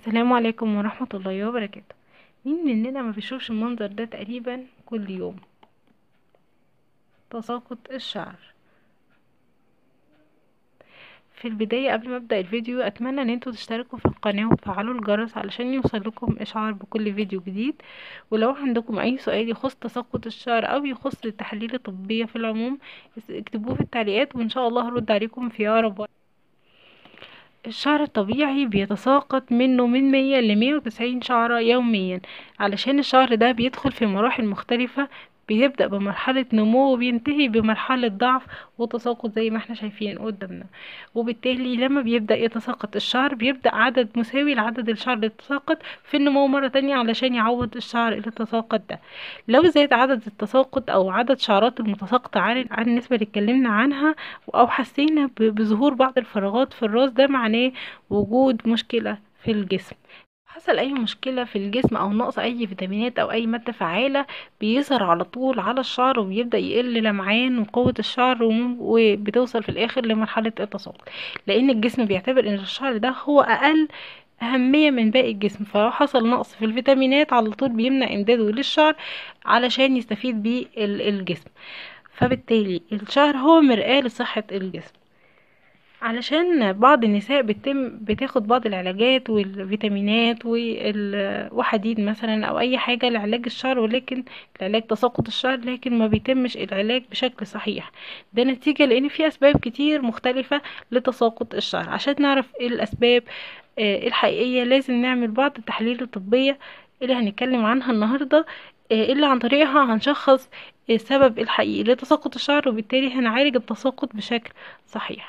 السلام عليكم ورحمة الله وبركاته مين مننا ما بيشوفش المنظر ده تقريبا كل يوم تساقط الشعر في البداية قبل ما ابدأ الفيديو اتمنى ان انتوا تشتركوا في القناة وتفعلوا الجرس علشان يوصلكم اشعار بكل فيديو جديد ولو عندكم اي سؤال يخص تساقط الشعر او يخص التحاليل الطبية في العموم اكتبوه في التعليقات وان شاء الله هرد عليكم في اقرب وقت الشعر الطبيعي بيتساقط منه من مية لمية وتسعين شعرة يوميا علشان الشعر ده بيدخل في مراحل مختلفة بيبدأ بمرحلة نمو وبينتهي بمرحلة ضعف وتساقط زي ما احنا شايفين قدامنا وبالتالي لما بيبدأ يتساقط الشعر بيبدأ عدد مساوي لعدد الشعر اللي تساقط في النمو مرة تانية علشان يعوض الشعر اللي تساقط ده لو زاد عدد التساقط او عدد شعرات المتساقطة عن عن النسبة اللي اتكلمنا عنها او حسينا بظهور بعض الفراغات في الراس ده معناه وجود مشكلة في الجسم حصل اي مشكله في الجسم او نقص اي فيتامينات او اي ماده فعاله بيظهر على طول على الشعر وبيبدا يقل لمعان وقوه الشعر وبتوصل في الاخر لمرحله التساقط لان الجسم بيعتبر ان الشعر ده هو اقل أهمية من باقي الجسم فلو حصل نقص في الفيتامينات على طول بيمنع إمداده للشعر علشان يستفيد بيه الجسم فبالتالي الشعر هو مرآة لصحة الجسم علشان بعض النساء بتتم بتاخد بعض العلاجات والفيتامينات وحديد مثلا او اي حاجة لعلاج الشعر ولكن لعلاج تساقط الشعر لكن ما بيتمش العلاج بشكل صحيح ده نتيجة لان في اسباب كتير مختلفة لتساقط الشعر عشان نعرف ايه الاسباب الحقيقية لازم نعمل بعض التحاليل الطبية اللي هنتكلم عنها النهاردة اللي عن طريقها هنشخص السبب الحقيقي لتساقط الشعر وبالتالي هنعالج التساقط بشكل صحيح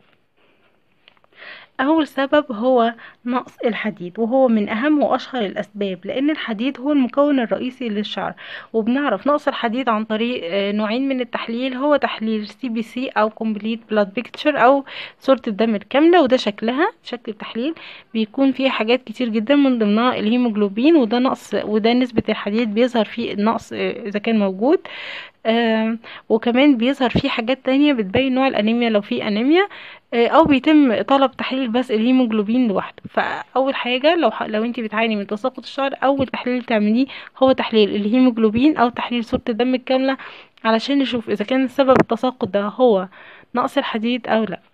أول سبب هو نقص الحديد وهو من أهم وأشهر الأسباب لأن الحديد هو المكون الرئيسي للشعر وبنعرف نقص الحديد عن طريق نوعين من التحليل هو تحليل سي بي سي أو كومبليت بلاد بيكتشر أو صورة الدم الكاملة وده شكلها شكل التحليل بيكون فيه حاجات كتير جدا من ضمنها الهيموجلوبين وده نقص وده نسبة الحديد بيظهر فيه النقص إذا كان موجود آه وكمان بيظهر فيه حاجات تانية بتبين نوع الانيميا لو في انيميا آه او بيتم طلب تحليل بس الهيموجلوبين لوحده فاول حاجة لو لو انت بتعاني من تساقط الشعر اول تحليل تعمليه هو تحليل الهيموجلوبين او تحليل صورة الدم الكاملة علشان نشوف اذا كان سبب التساقط ده هو نقص الحديد او لا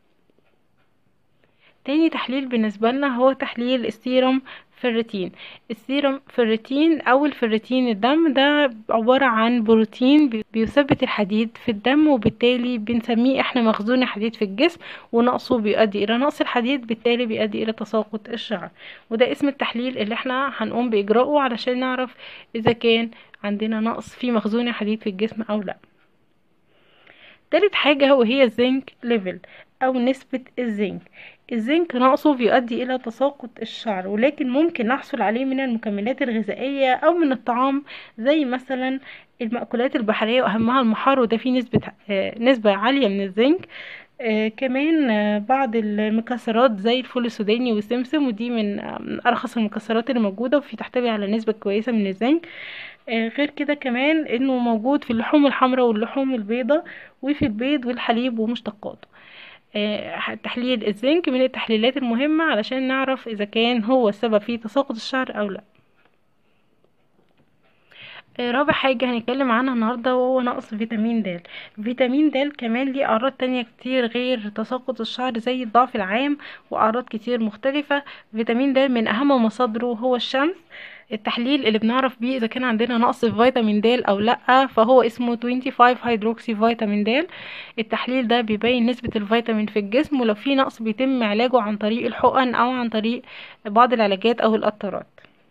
تاني تحليل بالنسبة لنا هو تحليل السيروم فيرتين السيروم فيرتين او الفيرتين الدم ده عبارة عن بروتين بيثبت الحديد في الدم وبالتالي بنسميه احنا مخزون الحديد في الجسم ونقصه بيؤدي الى نقص الحديد بالتالي بيؤدي الى تساقط الشعر وده اسم التحليل اللي احنا هنقوم باجراءه علشان نعرف اذا كان عندنا نقص في مخزون الحديد في الجسم او لا تالت حاجة وهي الزنك ليفل او نسبة الزنك الزنك نقصه بيؤدي الى تساقط الشعر ولكن ممكن نحصل عليه من المكملات الغذائية او من الطعام زي مثلا المأكولات البحرية واهمها المحار وده فيه نسبة نسبة عالية من الزنك آه كمان آه بعض المكسرات زي الفول السوداني والسمسم ودي من, آه من ارخص المكسرات اللي موجودة وفي تحتوي على نسبة كويسة من الزنك غير كده كمان انه موجود في اللحوم الحمراء واللحوم البيضاء وفي البيض والحليب ومشتقاته تحليل الزنك من التحليلات المهمة علشان نعرف اذا كان هو السبب في تساقط الشعر او لا رابع حاجة هنتكلم عنها النهاردة وهو نقص فيتامين د فيتامين د كمان ليه أعراض تانية كتير غير تساقط الشعر زي الضعف العام وأعراض كتير مختلفة فيتامين د من أهم مصادره هو الشمس التحليل اللي بنعرف بيه اذا كان عندنا نقص في فيتامين د او لا فهو اسمه 25 هيدروكسي فيتامين د التحليل ده بيبين نسبة الفيتامين في الجسم ولو في نقص بيتم علاجه عن طريق الحقن او عن طريق بعض العلاجات او القطرات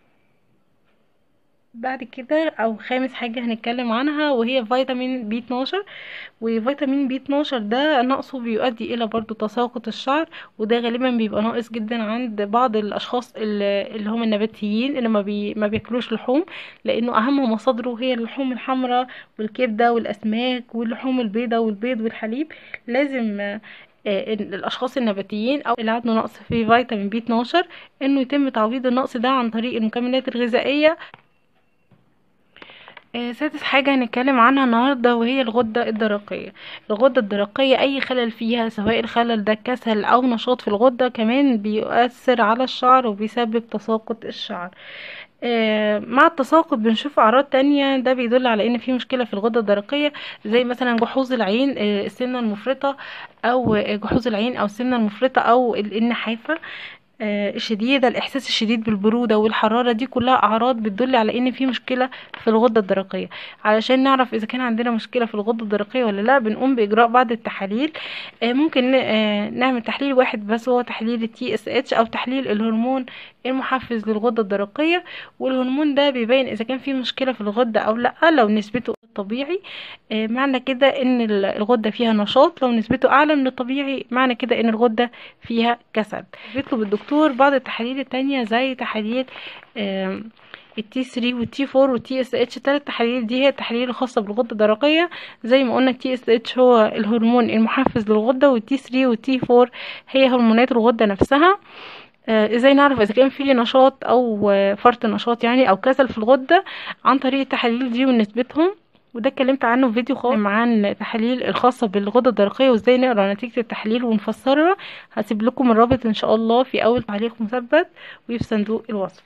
بعد كده او خامس حاجة هنتكلم عنها وهي فيتامين بي 12 وفيتامين بي 12 ده نقصه بيؤدي الى برضو تساقط الشعر وده غالبا بيبقى ناقص جدا عند بعض الاشخاص اللي هم النباتيين اللي ما, بي ما بياكلوش لحوم لانه اهم مصادره هي اللحوم الحمراء والكبدة والاسماك واللحوم البيضاء والبيض والحليب لازم الاشخاص النباتيين او اللي عنده نقص في فيتامين بي 12 انه يتم تعويض النقص ده عن طريق المكملات الغذائية آه، سادس حاجة هنتكلم عنها النهاردة وهي الغدة الدرقية الغدة الدرقية أي خلل فيها سواء الخلل ده كسل أو نشاط في الغدة كمان بيؤثر على الشعر وبيسبب تساقط الشعر آه، مع التساقط بنشوف اعراض تانية ده بيدل على ان في مشكله في الغده الدرقيه زي مثلا جحوظ العين آه، السمنه المفرطه او آه، جحوظ العين او السمنه المفرطه او النحافه آه، الشديدة الإحساس الشديد بالبرودة والحرارة دي كلها أعراض بتدل على إن في مشكلة في الغدة الدرقية علشان نعرف إذا كان عندنا مشكلة في الغدة الدرقية ولا لا بنقوم بإجراء بعض التحاليل آه، ممكن ن- آه، نعمل تحليل واحد بس هو تحليل التي اس اتش أو تحليل الهرمون المحفز للغدة الدرقية والهرمون ده بيبين إذا كان في مشكلة في الغدة أو لأ لو نسبته طبيعي آه، معنى كده إن ال- الغدة فيها نشاط لو نسبته أعلى من الطبيعي معنى كده إن الغدة فيها كسل بيطلب الدكتور بعض التحاليل التانية زي تحاليل التي 3 والتي 4 والتي اس اتش التلات تحاليل دي هي التحاليل الخاصة بالغدة الدرقية زي ما قلنا التي اس اتش هو الهرمون المحفز للغدة والتي 3 والتي 4 هي هرمونات الغدة نفسها آه، ازاي نعرف اذا كان في نشاط او آه، فرط نشاط يعني او كسل في الغدة عن طريق التحاليل دي ونسبتهم وده اتكلمت عنه في فيديو خاص عن التحاليل الخاصة بالغدة الدرقية وازاي نقرا نتيجة التحليل ونفسرها هسيب لكم الرابط ان شاء الله في اول تعليق مثبت وفي صندوق الوصف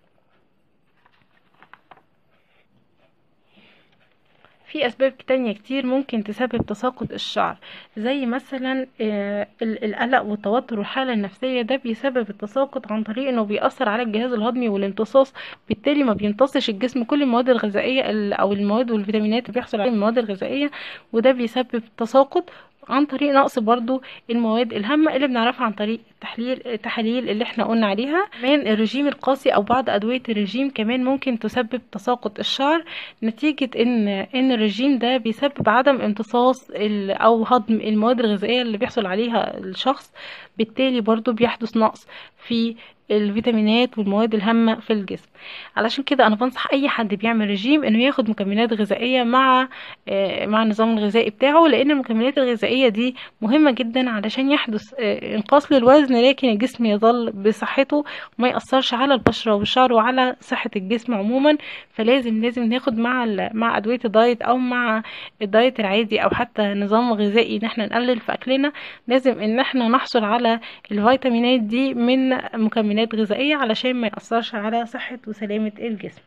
في اسباب تانية كتير ممكن تسبب تساقط الشعر زي مثلا آه، ال- القلق والتوتر والحالة النفسية ده بيسبب التساقط عن طريق انه بيأثر على الجهاز الهضمي والامتصاص بالتالي ما بيمتصش الجسم كل المواد الغذائية ال- او المواد والفيتامينات اللي بيحصل عليها من المواد الغذائية وده بيسبب تساقط عن طريق نقص برضو المواد الهامة اللي بنعرفها عن طريق التحليل التحاليل اللي احنا قلنا عليها كمان الرجيم القاسي او بعض ادوية الرجيم كمان ممكن تسبب تساقط الشعر نتيجة ان ان الرجيم ده بيسبب عدم امتصاص ال- او هضم المواد الغذائية اللي بيحصل عليها الشخص بالتالي برضو بيحدث نقص في الفيتامينات والمواد الهامة في الجسم علشان كده انا بنصح اي حد بيعمل رجيم انه ياخد مكملات غذائية مع آه، مع النظام الغذائي بتاعه لان المكملات الغذائية دي مهمة جدا علشان يحدث آه، انقاص للوزن لكن الجسم يظل بصحته وما يأثرش على البشرة والشعر وعلى صحة الجسم عموما فلازم لازم ناخد مع ال- مع ادوية الدايت او مع الدايت العادي او حتى نظام غذائي ان احنا نقلل في اكلنا لازم ان احنا نحصل على الفيتامينات دي من مكملات غذائية علشان ما يأثرش على صحة وسلامة الجسم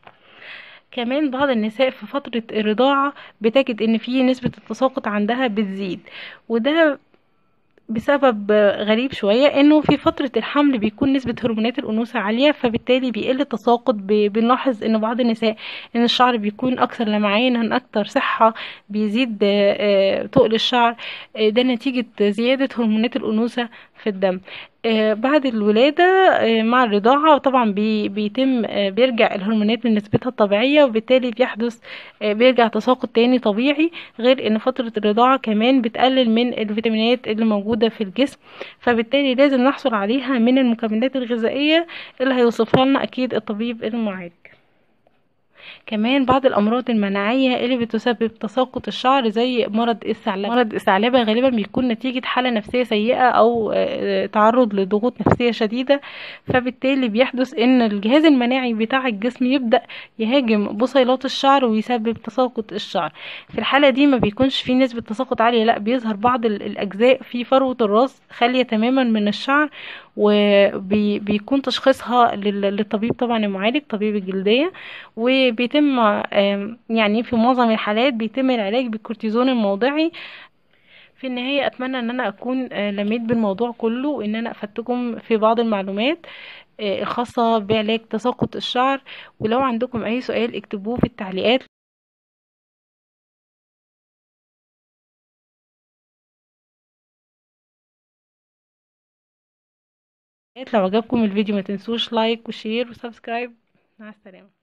كمان بعض النساء في فترة الرضاعة بتجد ان في نسبة التساقط عندها بتزيد وده بسبب غريب شوية انه في فترة الحمل بيكون نسبة هرمونات الانوثة عالية فبالتالي بيقل التساقط ب- بنلاحظ ان بعض النساء ان الشعر بيكون اكثر لمعان اكثر صحة بيزيد آه، آه، تقل الشعر آه، ده نتيجة زيادة هرمونات الانوثة في الدم آه، بعد الولادة آه، مع الرضاعة طبعا بي بيتم آه، بيرجع الهرمونات لنسبتها الطبيعية وبالتالي بيحدث آه، بيرجع تساقط تاني طبيعي غير ان فترة الرضاعة كمان بتقلل من الفيتامينات اللي موجودة في الجسم فبالتالي لازم نحصل عليها من المكملات الغذائية اللي هيوصفها لنا اكيد الطبيب المعالج كمان بعض الامراض المناعيه اللي بتسبب تساقط الشعر زي مرض الثعلبه مرض الثعلبه غالبا بيكون نتيجه حاله نفسيه سيئه او آه، تعرض لضغوط نفسيه شديده فبالتالي بيحدث ان الجهاز المناعي بتاع الجسم يبدا يهاجم بصيلات الشعر ويسبب تساقط الشعر في الحاله دي ما بيكونش في نسبه تساقط عاليه لا بيظهر بعض ال- الاجزاء في فروه الراس خاليه تماما من الشعر وبيكون تشخيصها لل- للطبيب طبعا المعالج طبيب الجلديه وبيتم آم، يعني في معظم الحالات بيتم العلاج بالكورتيزون الموضعي في النهاية أتمنى أن أنا أكون آه، لميت بالموضوع كله وأن أنا أفدتكم في بعض المعلومات آه، الخاصة بعلاج تساقط الشعر ولو عندكم أي سؤال اكتبوه في التعليقات لو عجبكم الفيديو ما تنسوش لايك وشير وسبسكرايب مع السلامة